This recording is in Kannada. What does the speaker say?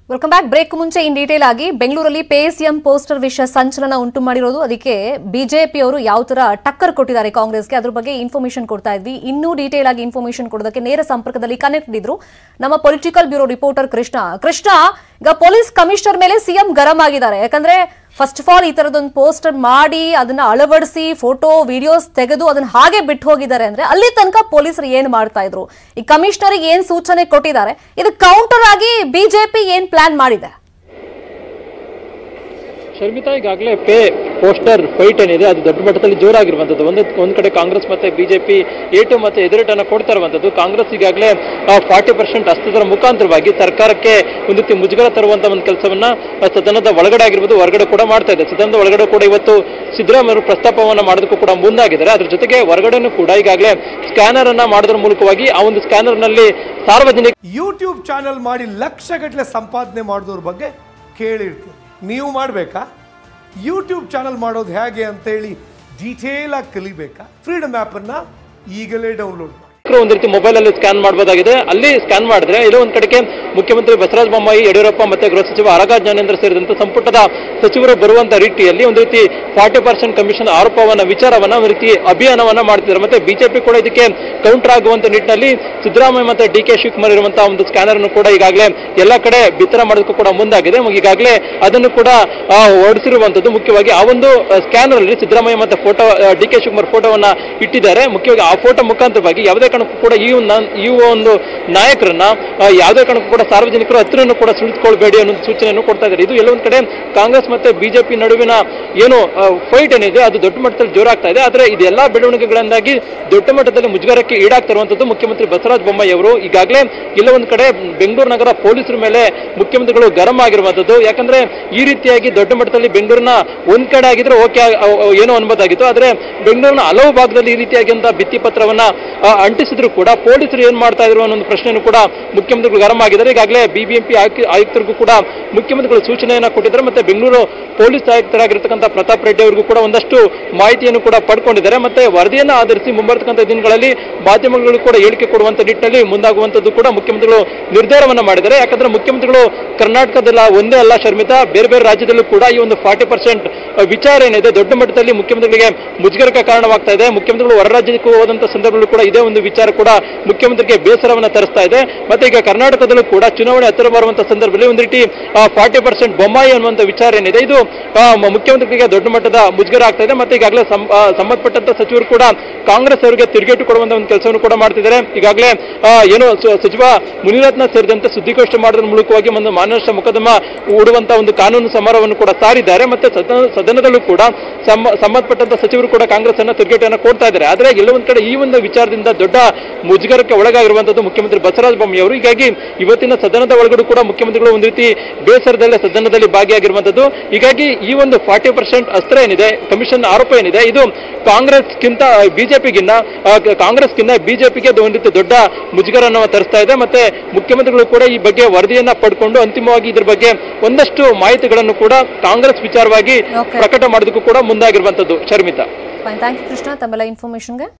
ವೆಲ್ಕಮ್ ಬ್ಯಾಕ್ ಬ್ರೇಕ್ ಮುಂಚೆ ಇನ್ ಡೀಟೇಲ್ ಆಗಿ ಬೆಂಗಳೂರಲ್ಲಿ ಪೇಸಿಎಂ ಪೋಸ್ಟರ್ ವಿಷಯ ಸಂಚಲನ ಉಂಟು ಮಾಡಿರೋದು ಅದಕ್ಕೆ ಬಿಜೆಪಿಯವರು ಯಾವ ತರ ಟಕ್ಕರ್ ಕೊಟ್ಟಿದ್ದಾರೆ ಕಾಂಗ್ರೆಸ್ಗೆ ಅದ್ರ ಬಗ್ಗೆ ಇನ್ಫಾರ್ಮೇಶನ್ ಕೊಡ್ತಾ ಇದ್ವಿ ಇನ್ನೂ ಡೀಟೇಲ್ ಆಗಿ ಇನ್ಫಾರ್ಮೇಶನ್ ಕೊಡೋದಕ್ಕೆ ನೇರ ಸಂಪರ್ಕದಲ್ಲಿ ಕನೆಕ್ಟ್ ಇದ್ರು ನಮ್ಮ political bureau reporter Krishna Krishna ಈಗ ಪೊಲೀಸ್ ಕಮಿಷನರ್ ಮೇಲೆ ಸಿಎಂ ಗರಂ ಆಗಿದ್ದಾರೆ ಯಾಕಂದ್ರೆ ಫಸ್ಟ್ ಆಫ್ ಆಲ್ ಈ ತರದೊಂದು ಪೋಸ್ಟರ್ ಮಾಡಿ ಅದನ್ನ ಅಳವಡಿಸಿ ಫೋಟೋ ವಿಡಿಯೋಸ್ ತೆಗೆದು ಅದನ್ನ ಹಾಗೆ ಬಿಟ್ಟು ಹೋಗಿದ್ದಾರೆ ಅಂದ್ರೆ ಅಲ್ಲಿ ತನಕ ಪೊಲೀಸರು ಏನ್ ಮಾಡ್ತಾ ಇದ್ರು ಈ ಕಮಿಷನರಿಗೆ ಏನ್ ಸೂಚನೆ ಕೊಟ್ಟಿದ್ದಾರೆ ಇದು ಕೌಂಟರ್ ಆಗಿ ಬಿಜೆಪಿ ಏನ್ ಪ್ಲಾನ್ ಮಾಡಿದೆ ಶರ್ಮಿತಾ ಈಗಾಗಲೇ ಪೇ ಪೋಸ್ಟರ್ ಫೈಟ್ ಏನಿದೆ ಅದು ದೊಡ್ಡ ಮಟ್ಟದಲ್ಲಿ ಜೋರಾಗಿರುವಂಥದ್ದು ಒಂದು ಒಂದ್ ಕಡೆ ಕಾಂಗ್ರೆಸ್ ಮತ್ತೆ ಬಿಜೆಪಿ ಏಟು ಮತ್ತೆ ಎದುರೇಟನ್ನ ಕೊಡ್ತಾ ಇರುವಂಥದ್ದು ಕಾಂಗ್ರೆಸ್ ಈಗಾಗಲೇ ಫಾರ್ಟಿ ಪರ್ಸೆಂಟ್ ಹಸ್ತದರ ಮುಖಾಂತರವಾಗಿ ಸರ್ಕಾರಕ್ಕೆ ಒಂದು ರೀತಿ ಮುಜುಗರ ತರುವಂತ ಒಂದು ಕೆಲಸವನ್ನ ಆ, ಸದನದ ಒಳಗಡೆ ಆಗಿರ್ಬೋದು ಹೊರಗಡೆ ಕೂಡ ಮಾಡ್ತಾ ಇದೆ ಸದನದ ಒಳಗಡೆ ಕೂಡ ಇವತ್ತು ಸಿದ್ದರಾಮಯ್ಯ ಪ್ರಸ್ತಾಪವನ್ನ ಮಾಡೋದಕ್ಕೂ ಕೂಡ ಮುಂದಾಗಿದ್ದಾರೆ ಅದ್ರ ಜೊತೆಗೆ ಹೊರಗಡೆನೂ ಕೂಡ ಈಗಾಗಲೇ ಸ್ಕ್ಯಾನರ್ ಅನ್ನ ಮಾಡೋದ್ರ ಮೂಲಕವಾಗಿ ಆ ಒಂದು ಸ್ಕ್ಯಾನರ್ ನಲ್ಲಿ ಸಾರ್ವಜನಿಕ ಯೂಟ್ಯೂಬ್ ಚಾನಲ್ ಮಾಡಿ ಲಕ್ಷಗಟ್ಟಲೆ ಸಂಪಾದನೆ ಮಾಡಿದವ್ರ ಬಗ್ಗೆ ಕೇಳಿರ್ತೀವಿ ನೀವು ಮಾಡಬೇಕಾ ಯೂಟ್ಯೂಬ್ ಚಾನಲ್ ಮಾಡೋದು ಹೇಗೆ ಅಂತೇಳಿ ಡೀಟೇಲ್ ಆಗಿ ಕಲಿಬೇಕಾ ಫ್ರೀಡಮ್ ಆ್ಯಪನ್ನು ಈಗಲೇ ಡೌನ್ಲೋಡ್ ಮಾಡಿ ಒಂದು ರೀತಿ ಮೊಬೈಲ್ ಅಲ್ಲಿ ಸ್ಕ್ಯಾನ್ ಮಾಡಬಹುದಾಗಿದೆ ಅಲ್ಲಿ ಸ್ಕ್ಯಾನ್ ಮಾಡಿದ್ರೆ ಎಲ್ಲೋ ಒಂದ್ ಕಡೆಗೆ ಮುಖ್ಯಮಂತ್ರಿ ಬಸವರಾಜ ಬೊಮ್ಮಾಯಿ ಯಡಿಯೂರಪ್ಪ ಮತ್ತೆ ಗೃಹ ಸಚಿವ ಆರಗ ಜ್ಞಾನೇಂದ್ರ ಸೇರಿದಂತೆ ಸಂಪುಟದ ಸಚಿವರು ಬರುವಂತ ರೀತಿಯಲ್ಲಿ ಒಂದು ರೀತಿ ಫಾರ್ಟಿ ಪರ್ಸೆಂಟ್ ಕಮಿಷನ್ ಆರೋಪವನ್ನ ವಿಚಾರವನ್ನ ಒಂದು ರೀತಿ ಅಭಿಯಾನವನ್ನ ಮಾಡ್ತಿದ್ದಾರೆ ಮತ್ತೆ ಬಿಜೆಪಿ ಕೂಡ ಇದಕ್ಕೆ ಕೌಂಟರ್ ಆಗುವಂತ ನಿಟ್ಟಿನಲ್ಲಿ ಸಿದ್ದರಾಮಯ್ಯ ಮತ್ತೆ ಡಿ ಕೆ ಶಿವಕುಮಾರ್ ಇರುವಂತಹ ಒಂದು ಸ್ಕ್ಯಾನರ್ ಅನ್ನು ಕೂಡ ಈಗಾಗಲೇ ಎಲ್ಲ ಕಡೆ ಬಿತ್ತರ ಮಾಡೋದಕ್ಕೂ ಕೂಡ ಮುಂದಾಗಿದೆ ಈಗಾಗಲೇ ಅದನ್ನು ಕೂಡ ಆ, ಹೊರಡಿಸಿರುವಂತದ್ದು ಮುಖ್ಯವಾಗಿ ಆ ಒಂದು ಸ್ಕ್ಯಾನರ್ ಅಲ್ಲಿ ಸಿದ್ದರಾಮಯ್ಯ ಮತ್ತೆ ಫೋಟೋ ಡಿ ಕೆ ಶಿವಕುಮಾರ್ ಫೋಟೋವನ್ನ ಇಟ್ಟಿದ್ದಾರೆ ಮುಖ್ಯವಾಗಿ ಆ ಫೋಟೋ ಮುಖಾಂತರವಾಗಿ ಯಾವುದೇ ಕಾರಣಕ್ಕೂ ಕೂಡ ಈ ಒಂದು ಈ ಒಂದು ನಾಯಕರನ್ನ ಆ, ಯಾವುದೇ ಕಾರಣಕ್ಕೂ ಕೂಡ ಸಾರ್ವಜನಿಕರು ಹತ್ರನೂ ಕೂಡ ಸುಳಿದುಕೊಳ್ಬೇಡಿ ಅನ್ನೋ ಸೂಚನೆಯನ್ನು ಕೊಡ್ತಾ ಇದ್ದಾರೆ ಇದು ಎಲ್ಲೊಂದ್ ಕಡೆ ಕಾಂಗ್ರೆಸ್ ಮತ್ತೆ ಬಿಜೆಪಿ ನಡುವಿನ ಏನು ಫೈಟ್ ಏನಿದೆ ಅದು ದೊಡ್ಡ ಮಟ್ಟದಲ್ಲಿ ಜೋರಾಗ್ತಾ ಇದೆ ಆದ್ರೆ ಇದೆಲ್ಲ ಬೆಳವಣಿಗೆಗಳಿಂದಾಗಿ ದೊಡ್ಡ ಮಟ್ಟದಲ್ಲಿ ಮುಜುಗರಕ್ಕೆ ಈಡಾಗ್ತಿರುವಂತದ್ದು ಮುಖ್ಯಮಂತ್ರಿ ಬಸವರಾಜ ಬೊಮ್ಮಾಯಿ ಅವರು ಈಗಾಗಲೇ ಎಲ್ಲ ಒಂದ್ ಕಡೆ ಬೆಂಗಳೂರು ನಗರ ಪೊಲೀಸರ ಮೇಲೆ ಮುಖ್ಯಮಂತ್ರಿಗಳು ಗರಂ ಆಗಿರುವಂತದ್ದು ಯಾಕಂದ್ರೆ ಈ ರೀತಿಯಾಗಿ ದೊಡ್ಡ ಮಟ್ಟದಲ್ಲಿ ಬೆಂಗಳೂರಿನ ಒಂದ್ ಕಡೆ ಆಗಿದ್ರೆ ಓಕೆ ಏನೋ ಅನ್ಬೋದಾಗಿತ್ತು ಆದ್ರೆ ಬೆಂಗಳೂರಿನ ಹಲವು ಭಾಗದಲ್ಲಿ ಈ ರೀತಿಯಾಗಿಂತ ಭಿತ್ತಿ ಪತ್ರವನ್ನ ಆ, ಅಂಟಿಸಿದ್ರು ಕೂಡ ಪೊಲೀಸರು ಏನ್ ಮಾಡ್ತಾ ಇದ್ರು ಅನ್ನೋ ಒಂದು ಪ್ರಶ್ನೆಯನ್ನು ಕೂಡ ಮುಖ್ಯಮಂತ್ರಿಗಳು ಗರಂ ಆಗಿದ್ದಾರೆ ಈಗಾಗಲೇ ಬಿಬಿಎಂಪಿ ಆಯುಕ್ತರಿಗೂ ಕೂಡ ಮುಖ್ಯಮಂತ್ರಿಗಳು ಸೂಚನೆಯನ್ನ ಕೊಟ್ಟಿದ್ದಾರೆ ಮತ್ತೆ ಬೆಂಗಳೂರು ಪೊಲೀಸ್ ಆಯುಕ್ತರಾಗಿರ್ತಕ್ಕಂಥ ಪ್ರತಾಪ್ ರೆಡ್ಡಿ ಅವರಿಗೂ ಕೂಡ ಒಂದಷ್ಟು ಮಾಹಿತಿಯನ್ನು ಕೂಡ ಪಡ್ಕೊಂಡಿದ್ದಾರೆ ಮತ್ತೆ ವರದಿಯನ್ನ ಆಧರಿಸಿ ಮುಂಬರ್ತಕ್ಕಂಥ ದಿನಗಳಲ್ಲಿ ಮಾಧ್ಯಮಗಳು ಕೂಡ ಹೇಳಿಕೆ ಕೊಡುವಂತ ನಿಟ್ಟಿನಲ್ಲಿ ಮುಂದಾಗುವಂತದ್ದು ಕೂಡ ಮುಖ್ಯಮಂತ್ರಿಗಳು ನಿರ್ಧಾರವನ್ನ ಮಾಡಿದ್ದಾರೆ ಯಾಕಂದ್ರೆ ಮುಖ್ಯಮಂತ್ರಿಗಳು ಕರ್ನಾಟಕದಲ್ಲ ಒಂದೇ ಅಲ್ಲ ಶರ್ಮಿತಾ ಬೇರೆ ಬೇರೆ ರಾಜ್ಯದಲ್ಲೂ ಕೂಡ ಈ ಒಂದು ಫಾರ್ಟಿ ಪರ್ಸೆಂಟ್ ವಿಚಾರ ಏನಿದೆ ದೊಡ್ಡ ಮಟ್ಟದಲ್ಲಿ ಮುಖ್ಯಮಂತ್ರಿಗಳಿಗೆ ಮುಜುಗರಕ್ಕೆ ಕಾರಣವಾಗ್ತಾ ಇದೆ ಮುಖ್ಯಮಂತ್ರಿಗಳು ಹೊರ ರಾಜ್ಯಕ್ಕೂ ಹೋದಂತ ಸಂದರ್ಭದಲ್ಲೂ ಕೂಡ ಇದೇ ಒಂದು ವಿಚಾರ ಕೂಡ ಮುಖ್ಯಮಂತ್ರಿಗೆ ಬೇಸರವನ್ನ ತರಿಸ್ತಾ ಇದೆ ಮತ್ತೆ ಈಗ ಕರ್ನಾಟಕದಲ್ಲೂ ಕೂಡ ಚುನಾವಣೆ ಹತ್ತಿರ ಬರುವಂತ ಸಂದರ್ಭದಲ್ಲಿ ಒಂದು ರೀತಿ ಫಾರ್ಟಿ ಪರ್ಸೆಂಟ್ ಬೊಮ್ಮಾಯಿ ಅನ್ನುವಂತ ವಿಚಾರ ಏನಿದೆ ಇದು ಆ, ಮ- ಮುಖ್ಯಮಂತ್ರಿಗೆ ದೊಡ್ಡ ಮಟ್ಟದ ಮುಜುಗರ ಆಗ್ತಾ ಇದೆ ಮತ್ತೆ ಈಗಾಗಲೇ ಸಂ- ಆ, ಸಂಬಂಧಪಟ್ಟಂತ ಸಚಿವರು ಕೂಡ ಕಾಂಗ್ರೆಸ್ ಅವರಿಗೆ ತಿರುಗೇಟು ಕೊಡುವಂತ ಒಂದು ಕೆಲಸವನ್ನು ಕೂಡ ಮಾಡ್ತಿದ್ದಾರೆ ಈಗಾಗಲೇ ಆ, ಏನು ಸ- ಸಚಿವ ಮುನಿರತ್ನ ಸೇರಿದಂತೆ ಸುದ್ದಿಗೋಷ್ಠಿ ಮಾಡೋದ್ರ ಮೂಲಕವಾಗಿ ಒಂದು ಮಾನನಷ್ಟ ಮೊಕದ್ದಮ ಹೂಡುವಂತ ಒಂದು ಕಾನೂನು ಸಮರವನ್ನು ಕೂಡ ಸಾರಿದ್ದಾರೆ ಮತ್ತೆ ಸದನ ಸದನದಲ್ಲೂ ಕೂಡ ಸಮ- ಸಂಬಂಧಪಟ್ಟಂತ ಸಚಿವರು ಕೂಡ ಕಾಂಗ್ರೆಸ್ ಅನ್ನ ತಿರುಗೇಟನ್ನು ಕೊಡ್ತಾ ಇದ್ದಾರೆ ಆದ್ರೆ ಎಲ್ಲ ಒಂದ್ ಕಡೆ ಈ ಒಂದು ವಿಚಾರದಿಂದ ದೊಡ್ಡ ಮುಜುಗರಕ್ಕೆ ಒಳಗಾಗಿರುವಂತದ್ದು ಮುಖ್ಯಮಂತ್ರಿ ಬಸವರಾಜ ಬೊಮ್ಮಾಯಿ ಅವರು ಹೀಗಾಗಿ ಇವತ್ತಿನ ಸದನದ ಒಳಗಡೆ ಕೂಡ ಮುಖ್ಯಮಂತ್ರಿಗಳು ಒಂದು ರೀತಿ ಬೇಸರದಲ್ಲೇ ಸದನದಲ್ಲಿ ಭಾಗಿಯಾಗಿರುವಂತದ್ದು ಹೀಗಾಗಿ ಈ ಒಂದು ಫಾರ್ಟಿ ಪರ್ಸೆಂಟ್ ಅಸ್ತ್ರ ಏನಿದೆ ಕಮಿಷನ್ ಆರೋಪ ಏನಿದೆ ಇದು ಕಾಂಗ್ರೆಸ್ಗಿಂತ ಬಿಜೆಪಿಗಿನ್ನ ಕಾಂಗ್ರೆಸ್ಗಿನ್ನ ಬಿಜೆಪಿಗೆ ಒಂದು ರೀತಿ ದೊಡ್ಡ ಮುಜುಗರನ್ನು ತರಿಸ್ತಾ ಇದೆ ಮತ್ತೆ ಮುಖ್ಯಮಂತ್ರಿಗಳು ಕೂಡ ಈ ಬಗ್ಗೆ ವರದಿಯನ್ನ ಪಡ್ಕೊಂಡು ಅಂತಿಮವಾಗಿ ಇದ್ರ ಬಗ್ಗೆ ಒಂದಷ್ಟು ಮಾಹಿತಿಗಳನ್ನು ಕೂಡ ಕಾಂಗ್ರೆಸ್ ವಿಚಾರವಾಗಿ Okay. ಪ್ರಕಟ ಮಾಡೋದಕ್ಕೂ ಕೂಡ ಮುಂದಾಗಿರುವಂತದ್ದು Sharmita fine thank you Krishna ತಮ್ಮೆಲ್ಲ ಇನ್ಫಾರ್ಮೇಶನ್ಗೆ